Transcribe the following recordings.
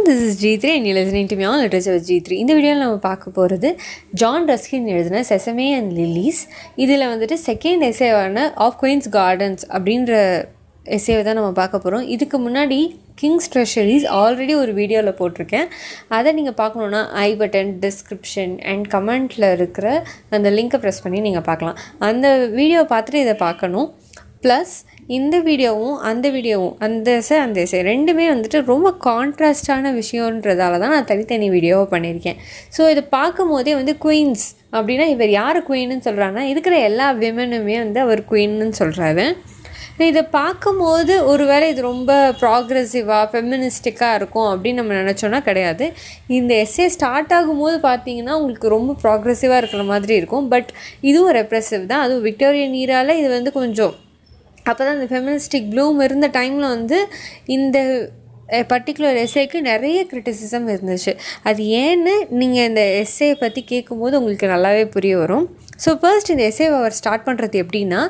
this is G three and listening to மியான் literature G three இந்த வீடியோவில் நம்ம பார்க்க போகிறது ஜான் ரஸ்கின் எழுதின செசமே அண்ட் லில்லீஸ் இதில் வந்துட்டு செகண்ட் எஸ்ஏவான ஆஃப் குயின்ஸ் கார்டன்ஸ் அப்படின்ற எஸ்ஏவை தான் நம்ம பார்க்க போகிறோம் இதுக்கு முன்னாடி கிங்ஸ் ட்ரெஷரிஸ் ஆல்ரெடி ஒரு வீடியோவில் போட்டிருக்கேன் அதை நீங்கள் பார்க்கணுன்னா ஐ பட்டன் டிஸ்கிரிப்ஷன் அண்ட் கமெண்ட்டில் இருக்கிற அந்த லிங்க்கை ப்ரெஸ் பண்ணி நீங்கள் பார்க்கலாம் அந்த வீடியோ பார்த்துட்டு இதை பார்க்கணும் ப்ளஸ் இந்த வீடியோவும் அந்த வீடியோவும் அந்த எசை அந்த எசை ரெண்டுமே வந்துட்டு ரொம்ப கான்ட்ராஸ்டான விஷயன்றதால தான் நான் தனித்தனி வீடியோவை பண்ணியிருக்கேன் ஸோ இதை பார்க்கும் போதே வந்து குயின்ஸ் அப்படின்னா இவர் யார் குயின்னு சொல்கிறாங்கன்னா இருக்கிற எல்லா விமனுமே வந்து அவர் குயின்னு சொல்கிறாரு இதை பார்க்கும்போது ஒருவேளை இது ரொம்ப ப்ராக்ரெசிவாக ஃபெமினிஸ்டிக்காக இருக்கும் அப்படின்னு நம்ம நினச்சோன்னா கிடையாது இந்த எஸ்ஏ ஸ்டார்ட் ஆகும்போது பார்த்தீங்கன்னா உங்களுக்கு ரொம்ப ப்ராக்ரெசிவாக இருக்கிற மாதிரி இருக்கும் பட் இதுவும் ரெப்ரெசிவ் தான் அதுவும் விக்டோரியன் ஈரால இது வந்து கொஞ்சம் அப்போ தான் இந்த ஃபெமினிஸ்டிக் ப்ளூம் இருந்த டைமில் வந்து இந்த பர்டிகுலர் எஸ்ஏக்கு நிறைய கிரிட்டிசிசம் இருந்துச்சு அது ஏன்னு நீங்கள் இந்த எஸ்ஏ பற்றி கேட்கும்போது உங்களுக்கு நல்லாவே புரிய வரும் ஸோ ஃபர்ஸ்ட் இந்த எஸ்ஏவை அவர் ஸ்டார்ட் பண்ணுறது எப்படின்னா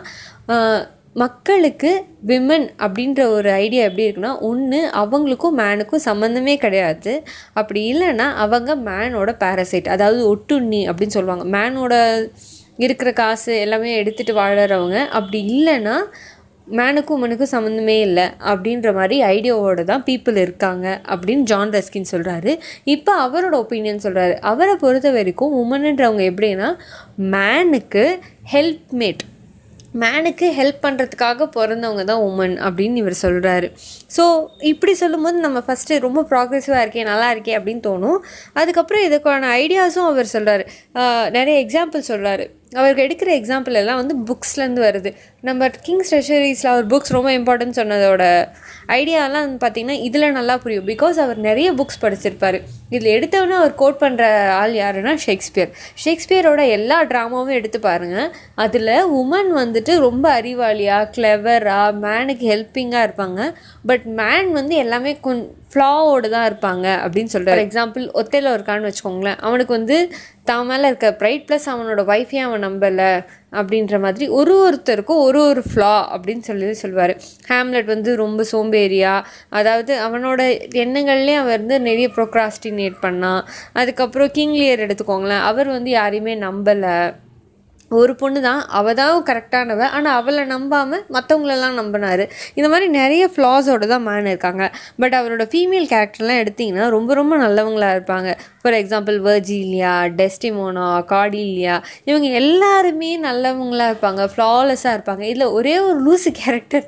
மக்களுக்கு விமன் அப்படின்ற ஒரு ஐடியா எப்படி இருக்குன்னா ஒன்று அவங்களுக்கும் மேனுக்கும் சம்மந்தமே கிடையாது அப்படி இல்லைன்னா அவங்க மேனோட பேரசைட் அதாவது ஒட்டுண்ணி அப்படின்னு சொல்லுவாங்க மேனோட இருக்கிற காசு எல்லாமே எடுத்துகிட்டு வாழறவங்க அப்படி இல்லைன்னா மேனுக்கும் உமனுக்கும் சம்மந்தமே இல்லை அப்படின்ற மாதிரி ஐடியாவோட தான் பீப்புள் இருக்காங்க அப்படின்னு ஜான் ரஸ்கின் சொல்கிறாரு இப்போ அவரோட ஒப்பீனியன் சொல்கிறாரு அவரை பொறுத்த வரைக்கும் உமனுன்றவங்க எப்படின்னா மேனுக்கு ஹெல்ப்மேட் மேனுக்கு ஹெல்ப் பண்ணுறதுக்காக பிறந்தவங்க தான் உமன் அப்படின்னு இவர் சொல்கிறாரு ஸோ இப்படி சொல்லும்போது நம்ம ஃபஸ்ட்டு ரொம்ப ப்ராக்ரெசிவாக இருக்கே நல்லா இருக்கே அப்படின்னு தோணும் அதுக்கப்புறம் இதுக்கான ஐடியாஸும் அவர் சொல்கிறாரு நிறைய எக்ஸாம்பிள் சொல்கிறாரு அவருக்கு எடுக்கிற எக்ஸாம்பிள் எல்லாம் வந்து புக்ஸ்லேருந்து வருது நம்ம கிங்ஸ் ட்ரெஷரிஸில் அவர் புக்ஸ் ரொம்ப இம்பார்ட்டன்ட் சொன்னதோட ஐடியாலாம் வந்து பார்த்திங்கன்னா இதில் நல்லா புரியும் பிகாஸ் அவர் நிறைய புக்ஸ் படிச்சிருப்பார் இதில் எடுத்தவொன்னே அவர் கோட் பண்ணுற ஆள் யாருன்னா ஷேக்ஸ்பியர் ஷேக்ஸ்பியரோட எல்லா ட்ராமாவும் எடுத்து பாருங்கள் அதில் உமன் வந்துட்டு ரொம்ப அறிவாளியாக கிளவராக மேனுக்கு ஹெல்ப்பிங்காக இருப்பாங்க பட் மேன் வந்து எல்லாமே கொஞ் ஃப்ளாவோடு தான் இருப்பாங்க அப்படின்னு சொல்கிறார் எக்ஸாம்பிள் ஒத்தையில் இருக்கான்னு வச்சுக்கோங்களேன் அவனுக்கு வந்து தான் மேலே இருக்க ப்ரைட் ப்ளஸ் அவனோட ஒய்ஃபையும் அவன் நம்பலை அப்படின்ற மாதிரி ஒரு ஒருத்தருக்கும் ஒரு ஒரு ஃப்ளா அப்படின்னு சொல்லி சொல்லுவார் ஹேம்லெட் வந்து ரொம்ப சோம்பேறியா அதாவது அவனோட எண்ணங்கள்லேயே அவர் வந்து நிறைய ப்ரொக்ராஸ்டினேட் பண்ணான் அதுக்கப்புறம் கிங்லியர் எடுத்துக்கோங்களேன் அவர் வந்து யாரையுமே நம்பலை ஒரு பொண்ணு தான் அவள் தான் கரெக்டானவ ஆனால் அவளை நம்பாமல் மற்றவங்களெல்லாம் நம்பினார் இந்த மாதிரி நிறைய ஃப்ளாஸோடு தான் மேன் இருக்காங்க பட் அவரோட ஃபீமேல் கேரக்டர்லாம் எடுத்திங்கன்னா ரொம்ப ரொம்ப நல்லவங்களாக இருப்பாங்க for example Virgilia Desdemona Cordelia இவங்க எல்லாருமே நல்லவங்களாக இருப்பாங்க ஃப்ளாலெஸ்ஸாக இருப்பாங்க இதில் ஒரே ஒரு லூசு கேரக்டர்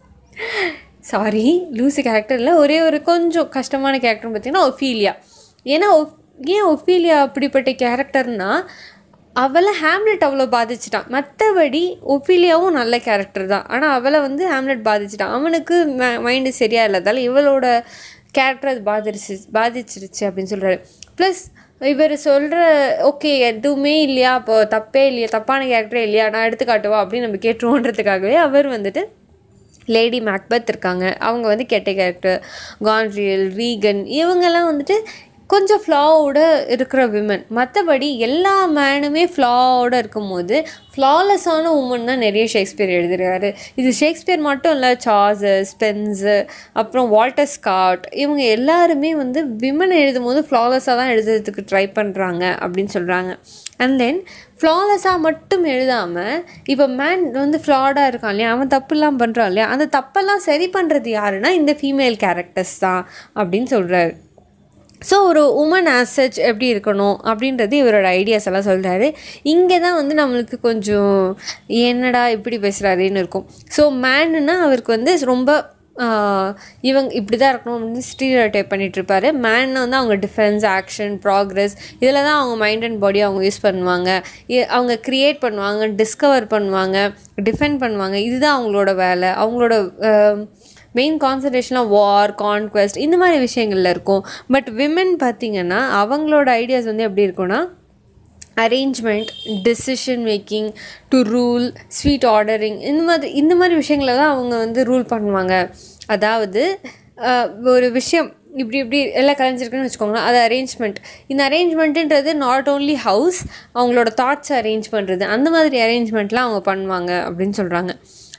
சாரி லூசு கேரக்டரில் ஒரே ஒரு கொஞ்சம் கஷ்டமான கேரக்டர்னு பார்த்தீங்கன்னா ஒஃபீலியா ஏன்னா ஏன் ஒஃபீலியா அப்படிப்பட்ட கேரக்டர்னால் அவளை ஹேம்லெட் அவ்வளோ பாதிச்சிட்டான் மற்றபடி ஒஃபீலியாவும் நல்ல கேரக்டர் தான் ஆனால் அவளை வந்து ஹேம்லெட் பாதிச்சிட்டான் அவனுக்கு மைண்டு சரியாக இல்லாதால இவளோட கேரக்டர் அது பாதிச்சு பாதிச்சிருச்சு அப்படின்னு சொல்கிறாரு ப்ளஸ் இவர் சொல்கிற ஓகே எதுவுமே இல்லையா அப்போ தப்பே இல்லையா தப்பான கேரக்டரே இல்லையா நான் எடுத்து காட்டுவா அப்படின்னு நம்ம கேட்டுருவோன்றதுக்காகவே அவர் வந்துட்டு லேடி மேக்பத் இருக்காங்க அவங்க வந்து கெட்ட கேரக்டர் கான்ரியல் ரீகன் இவங்கெல்லாம் வந்துட்டு கொஞ்சம் ஃப்ளாவோட இருக்கிற விமன் மற்றபடி எல்லா மேனுமே ஃப்ளாவோட இருக்கும்போது ஃப்ளாலெஸ்ஸான உமன் தான் நிறைய ஷேக்ஸ்பியர் எழுதுகிறாரு இது ஷேக்ஸ்பியர் மட்டும் இல்லை சார்ஸர் ஸ்பென்ஸு அப்புறம் வால்டர் ஸ்காட் இவங்க எல்லாருமே வந்து விமன் எழுதும் போது ஃப்ளாலெஸ்ஸாக தான் எழுதுறதுக்கு ட்ரை பண்ணுறாங்க அப்படின்னு சொல்கிறாங்க அண்ட் தென் ஃப்ளாலெஸ்ஸாக மட்டும் எழுதாமல் இப்போ மேன் வந்து ஃப்ளாடாக இருக்கான் இல்லையா அவன் தப்புலாம் பண்ணுறான் இல்லையா அந்த தப்பெல்லாம் சரி பண்ணுறது யாருன்னா இந்த ஃபீமேல் கேரக்டர்ஸ் தான் அப்படின்னு சொல்கிறாரு ஸோ ஒரு உமன் ஆசச் எப்படி இருக்கணும் அப்படின்றது இவரோட ஐடியாஸ் எல்லாம் சொல்கிறாரு இங்கே தான் வந்து நம்மளுக்கு கொஞ்சம் என்னடா இப்படி பேசுகிறாருன்னு இருக்கும் ஸோ மேனுன்னா அவருக்கு வந்து ரொம்ப இவங்க இப்படி தான் இருக்கணும் அப்படின்னு ஸ்டீரியோ டைப் பண்ணிகிட்ருப்பாரு மேன் வந்து அவங்க டிஃபென்ஸ் ஆக்ஷன் ப்ராக்ரெஸ் இதில் தான் அவங்க மைண்ட் அண்ட் பாடி அவங்க யூஸ் பண்ணுவாங்க அவங்க க்ரியேட் பண்ணுவாங்க டிஸ்கவர் பண்ணுவாங்க டிஃபெண்ட் பண்ணுவாங்க இதுதான் அவங்களோட வேலை அவங்களோட மெயின் கான்சன்ட்ரேஷனாக வார் கான்குவெஸ்ட் இந்த மாதிரி விஷயங்கள்ல இருக்கும் பட் விமன் பார்த்திங்கன்னா அவங்களோட ஐடியாஸ் வந்து எப்படி இருக்கும்னா arrangement decision making to rule sweet ordering இந்த மாதிரி இந்த மாதிரி விஷயங்கள தான் அவங்க வந்து ரூல் பண்ணுவாங்க அதாவது ஒரு விஷயம் இப்படி இப்படி எல்லாம் கலைஞ்சிருக்குன்னு வச்சுக்கோங்களேன் அது அரேஞ்ச்மெண்ட் இந்த அரேஞ்ச்மெண்ட்டுன்றது நாட் ஓன்லி ஹவுஸ் அவங்களோட தாட்ஸ் அரேஞ்ச் பண்ணுறது அந்த மாதிரி அரேஞ்ச்மெண்ட்லாம் அவங்க பண்ணுவாங்க அப்படின்னு சொல்கிறாங்க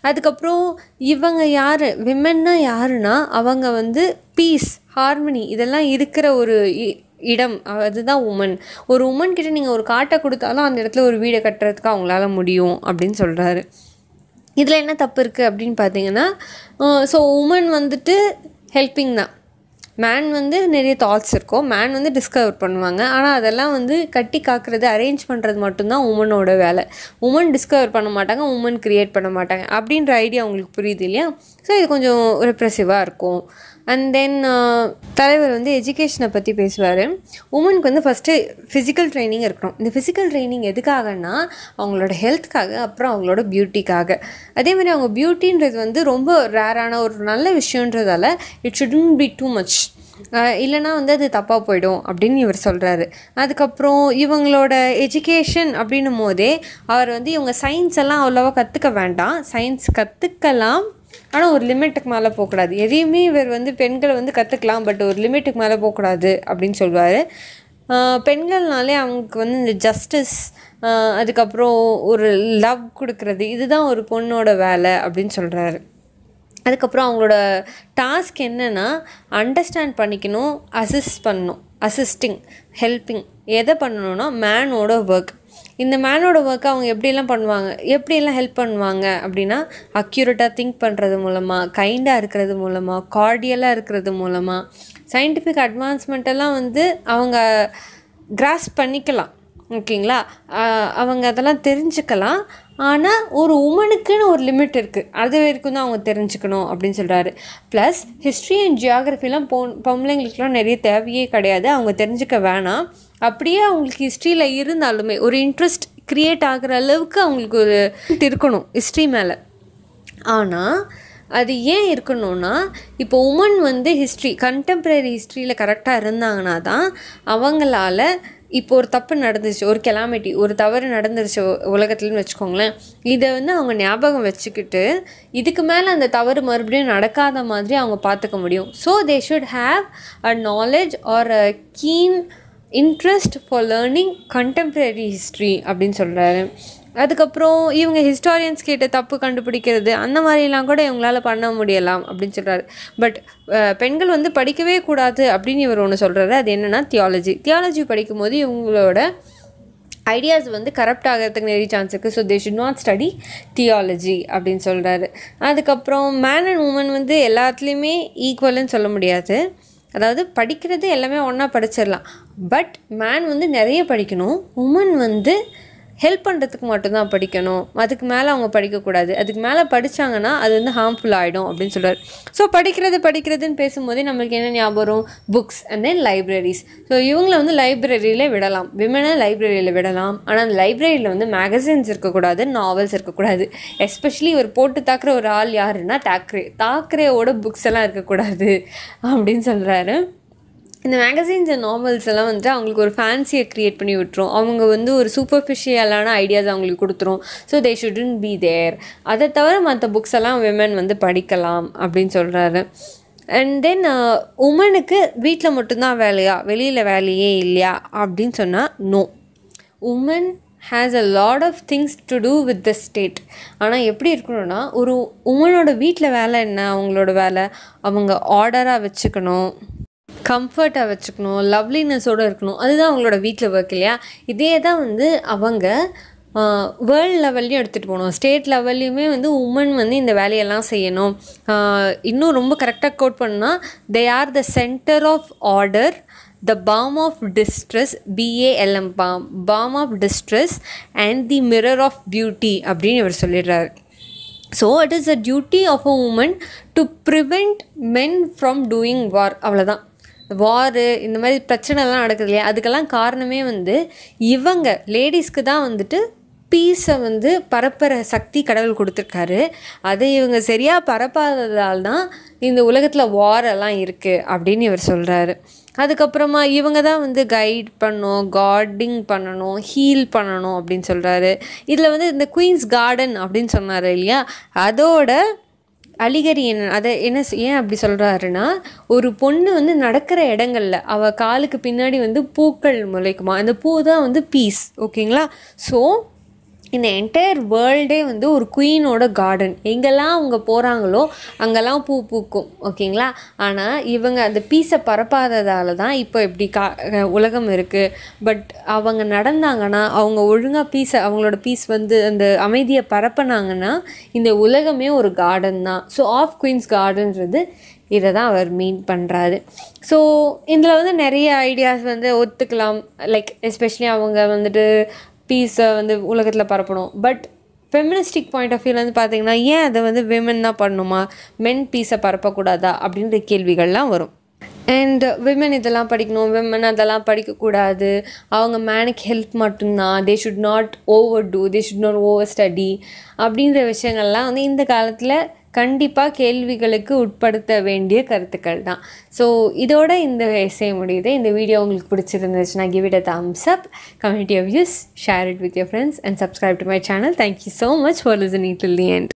அதுக்கப்புறம் இவங்க யார் விமென்னா யாருன்னா அவங்க வந்து பீஸ் ஹார்மனி இதெல்லாம் இருக்கிற ஒரு இ- இடம் அதுதான் உமன் ஒரு உமன் கிட்ட நீங்கள் ஒரு காட்டை கொடுத்தாலும் அந்த இடத்துல ஒரு வீடை கட்டுறதுக்கு அவங்களால முடியும் அப்படின்னு சொல்கிறாரு இதில் என்ன தப்பு இருக்குது அப்படின்னு பார்த்தீங்கன்னா ஸோ உமன் வந்துட்டு ஹெல்பிங் தான் மேன் வந்து நிறைய தாட்ஸ் இருக்கும் மேன் வந்து டிஸ்கவர் பண்ணுவாங்க ஆனால் அதெல்லாம் வந்து கட்டி காக்கிறது அரேஞ்ச் பண்ணுறது மட்டும்தான் உமனோட வேலை உமன் டிஸ்கவர் பண்ண மாட்டாங்க உமன் க்ரியேட் பண்ண மாட்டாங்க அப்படின்ற ஐடியா உங்களுக்கு புரியுது இல்லையா ஸோ இது கொஞ்சம் ரெப்ரெசிவாக இருக்கும் அண்ட் தென் தலைவர் வந்து எஜுகேஷனை பற்றி பேசுவார் உமனுக்கு வந்து ஃபஸ்ட்டு ஃபிசிக்கல் ட்ரைனிங் இருக்கணும் இந்த ஃபிசிக்கல் ட்ரைனிங் எதுக்காகன்னா அவங்களோட ஹெல்த்துக்காக அப்புறம் அவங்களோட பியூட்டிக்காக அதே மாதிரி அவங்க பியூட்டின்றது வந்து ரொம்ப ரேரான ஒரு நல்ல விஷயன்றதால it shouldn't be too much இல்லைனா வந்து அது தப்பாக போயிடும் அப்படின்னு இவர் சொல்கிறாரு அதுக்கப்புறம் இவங்களோட எஜுகேஷன் அப்படின்னும் போதே அவர் வந்து இவங்க சயின்ஸ் எல்லாம் அவ்வளோவா கற்றுக்க வேண்டாம் சயின்ஸ் கற்றுக்கலாம் ஆனால் ஒரு லிமிட்டுக்கு மேலே போகக்கூடாது எதையுமே இவர் வந்து பெண்களை வந்து கற்றுக்கலாம் பட் ஒரு லிமிட்டுக்கு மேலே போகக்கூடாது அப்படின்னு சொல்லுவார் பெண்கள்னாலே அவங்களுக்கு வந்து இந்த ஜஸ்டிஸ் அதுக்கப்புறம் ஒரு லவ் கொடுக்கறது இதுதான் ஒரு பொண்ணோட வேலை அப்படின்னு சொல்கிறாரு அதுக்கப்புறம் அவங்களோட டாஸ்க் என்னென்னா அண்டர்ஸ்டாண்ட் பண்ணிக்கணும் அசிஸ்ட் பண்ணணும் அசிஸ்டிங் ஹெல்பிங் எதை பண்ணணும்னா மேனோட ஒர்க் இந்த மேனோட ஒர்க்கை அவங்க எப்படியெல்லாம் பண்ணுவாங்க எப்படியெல்லாம் ஹெல்ப் பண்ணுவாங்க அப்படின்னா அக்யூரேட்டாக திங்க் பண்ணுறது மூலமாக கைண்டாக இருக்கிறது மூலமாக கார்டியலாக இருக்கிறது மூலமாக சயின்டிஃபிக் அட்வான்ஸ்மெண்ட்டெல்லாம் வந்து அவங்க கிராஸ் பண்ணிக்கலாம் ஓகேங்களா ஆஹ் அவங்க அதெல்லாம் தெரிஞ்சுக்கலாம் ஆனால் ஒரு உமனுக்குன்னு ஒரு லிமிட் இருக்குது அது வரைக்கும் தான் அவங்க தெரிஞ்சுக்கணும் அப்படின்னு சொல்கிறாரு ப்ளஸ் ஹிஸ்ட்ரி அண்ட் ஜியாகிரஃபிலாம் பொ பொம்பளைங்களுக்குலாம் நிறைய தேவையே கிடையாது அவங்க தெரிஞ்சுக்க வேணாம் அப்படியே அவங்களுக்கு ஹிஸ்ட்ரியில் இருந்தாலுமே ஒரு இன்ட்ரெஸ்ட் க்ரியேட் ஆகுற அளவுக்கு அவங்களுக்கு ஒரு இருக்கணும் ஹிஸ்ட்ரி மேலே ஆனால் அது ஏன் இருக்கணும்னா இப்போ உமன் வந்து ஹிஸ்ட்ரி கண்டெம்ப்ரரி ஹிஸ்ட்ரியில் கரெக்டாக இருந்தாங்கன்னா தான் அவங்களால இப்போ ஒரு தப்பு நடந்துச்சு ஒரு கெலாமிட்டி ஒரு தவறு நடந்துருச்சு உலகத்துலன்னு வச்சுக்கோங்களேன் இதை வந்து அவங்க ஞாபகம் வச்சுக்கிட்டு இதுக்கு மேலே அந்த தவறு மறுபடியும் நடக்காத மாதிரி அவங்க பார்த்துக்க முடியும் so they should have a knowledge or a keen interest for learning contemporary history அப்படின்னு சொல்கிறாரு அதுக்கப்புறம் இவங்க ஹிஸ்டாரியன்ஸ் கிட்ட தப்பு கண்டுபிடிக்கிறது அந்த மாதிரிலாம் கூட இவங்களால பண்ண முடியலாம் அப்படின்னு சொல்கிறாரு பட் பெண்கள் வந்து படிக்கவே கூடாது அப்படின்னு இவர் ஒன்று சொல்கிறாரு அது என்னென்னா தியாலஜி தியாலஜி படிக்கும்போது இவங்களோட ஐடியாஸ் வந்து கரப்ட் ஆகிறதுக்கு நிறைய சான்ஸ் இருக்குது so they should not study theology அப்படின்னு சொல்கிறாரு அதுக்கப்புறம் மேன் அண்ட் உமன் வந்து எல்லாத்துலேயுமே ஈக்குவல்னு சொல்ல முடியாது அதாவது படிக்கிறது எல்லாமே ஒன்றா படிச்சிடலாம் பட் மேன் வந்து நிறைய படிக்கணும் உமன் வந்து ஹெல்ப் பண்ணுறதுக்கு மட்டும்தான் படிக்கணும் அதுக்கு மேலே அவங்க படிக்கக்கூடாது அதுக்கு மேலே படித்தாங்கன்னா அது வந்து ஹார்ம்ஃபுல் ஆகிடும் அப்படின்னு சொல்கிறார் ஸோ படிக்கிறது படிக்கிறதுன்னு பேசும்போதே நம்மளுக்கு என்ன ஞாபகம் வரும் books and then libraries so இவங்கள வந்து லைப்ரரியில் விடலாம் விமனை லைப்ரரியில் விடலாம் ஆனால் அந்த லைப்ரரியில் வந்து மேகசின்ஸ் இருக்கக்கூடாது நாவல்ஸ் இருக்கக்கூடாது எஸ்பெஷலி ஒரு போட்டு தாக்குற ஒரு ஆள் யாருன்னா தாக்கரே தாக்கரேவோட புக்ஸ் எல்லாம் இருக்கக்கூடாது அப்படின்னு சொல்கிறாரு இந்த மேகசின்ஸ் அண்ட் நாவல்ஸ் எல்லாம் வந்துட்டு அவங்களுக்கு ஒரு ஃபேன்சியை க்ரியேட் பண்ணி விட்டுரும் அவங்க வந்து ஒரு சூப்பர்ஃபிஷியலான ஐடியாஸ் அவங்களுக்கு கொடுத்துரும் so they shouldn't be there அதை தவிர மற்ற புக்ஸ் எல்லாம் விமன் வந்து படிக்கலாம் அப்படின்னு சொல்கிறாரு அண்ட் தென் உமனுக்கு வீட்டில் மட்டும்தான் வேலையா வெளியில் வேலையே இல்லையா அப்படின்னு சொன்னால் no woman has a lot of things to do with the state ஆனால் எப்படி இருக்கணும்னா ஒரு உமனோட வீட்டில் வேலை என்ன அவங்களோட வேலை அவங்க ஆர்டராக வச்சுக்கணும் கம்ஃபர்ட்டாக வச்சுக்கணும் லவ்லினஸோடு இருக்கணும் அதுதான் அவங்களோட வீட்டில் ஒர்க் இல்லையா இதே தான் வந்து அவங்க வேர்ல்ட் லெவல்லையும் எடுத்துகிட்டு போகணும் ஸ்டேட் லெவல்லையுமே வந்து உமன் வந்து இந்த வேலையெல்லாம் செய்யணும் ஆஹ் இன்னும் ரொம்ப கரெக்டாக கோட் பண்ணால் they are the centre of order the balm of distress B A L M balm balm of distress and the mirror of beauty அப்படின்னு இவர் சொல்லிடுறாரு so it is a duty of a woman to prevent men from doing war அவ்வளோதான் வாரு இந்த மாதிரி பிரச்சனைலாம் நடக்குது இல்லையா அதுக்கெல்லாம் காரணமே வந்து இவங்க லேடிஸ்க்கு தான் வந்துட்டு பீஸை வந்து பரப்புற சக்தி கடவுள் கொடுத்துருக்காரு அதை இவங்க சரியாக பரப்பாததால் தான் இந்த உலகத்தில் வாரெல்லாம் இருக்குது அப்படின்னு இவர் சொல்கிறாரு அதுக்கப்புறமா இவங்க தான் வந்து கைட் பண்ணணும் கார்டிங் பண்ணணும் ஹீல் பண்ணணும் அப்படின்னு சொல்கிறாரு இதில் வந்து இந்த குயின்ஸ் கார்டன் அப்படின்னு சொன்னார் இல்லையா அதோட அலிகரி என்ன அதை என்ன செ- ஏன் அப்படி சொல்கிறாருன்னா ஒரு பொண்ணு வந்து நடக்கிற இடங்கள்ல அவள் காலுக்கு பின்னாடி வந்து பூக்கள் முளைக்குமா அந்த பூ தான் வந்து பீஸ் ஓகேங்களா ஸோ இந்த என்டையர் வேர்ல்டே வந்து ஒரு குயினோட கார்டன் எங்கெல்லாம் அவங்க போகிறாங்களோ அங்கெல்லாம் பூ பூக்கும் ஓகேங்களா ஆனால் இவங்க அந்த பீஸை பரப்பாததால தான் இப்போ இப்படி கா உலகம் இருக்குது பட் அவங்க நடந்தாங்கன்னா அவங்க ஒழுங்காக பீஸை அவங்களோட பீஸ் வந்து அந்த அமைதியை பரப்புனாங்கன்னா இந்த உலகமே ஒரு கார்டன் தான் ஸோ ஆஃப் குயின்ஸ் கார்டன்றது இதை தான் அவர் மீன் பண்ணுறாரு ஸோ இதில் வந்து நிறைய ஐடியாஸ் வந்து ஒத்துக்கலாம் லைக் எஸ்பெஷலி அவங்க வந்துட்டு பீஸை வந்து உலகத்தில் பரப்பணும் பட் ஃபெமினிஸ்டிக் பாயிண்ட் ஆஃப் வியூவில் வந்து பார்த்தீங்கன்னா ஏன் அதை வந்து விமன் தான் பண்ணணுமா மென் பீஸை பரப்பக்கூடாதா அப்படின்ற கேள்விகள்லாம் வரும் அண்ட் விமன் இதெல்லாம் படிக்கணும் விமன் அதெல்லாம் படிக்கக்கூடாது அவங்க மேனுக்கு ஹெல்ப் மட்டும்தான் they should not over do they should not over study அப்படின்ற விஷயங்கள்லாம் வந்து இந்த காலத்தில் கண்டிப்பாக கேள்விகளுக்கு உட்படுத்த வேண்டிய கருத்துக்கள் தான் ஸோ இதோட இந்த எஸ்ஸே முடியுது இந்த வீடியோ உங்களுக்கு பிடிச்சிருந்துச்சுன்னா give it a thumbs up community of use share it with your friends and subscribe to my channel thank you so much for listening till the end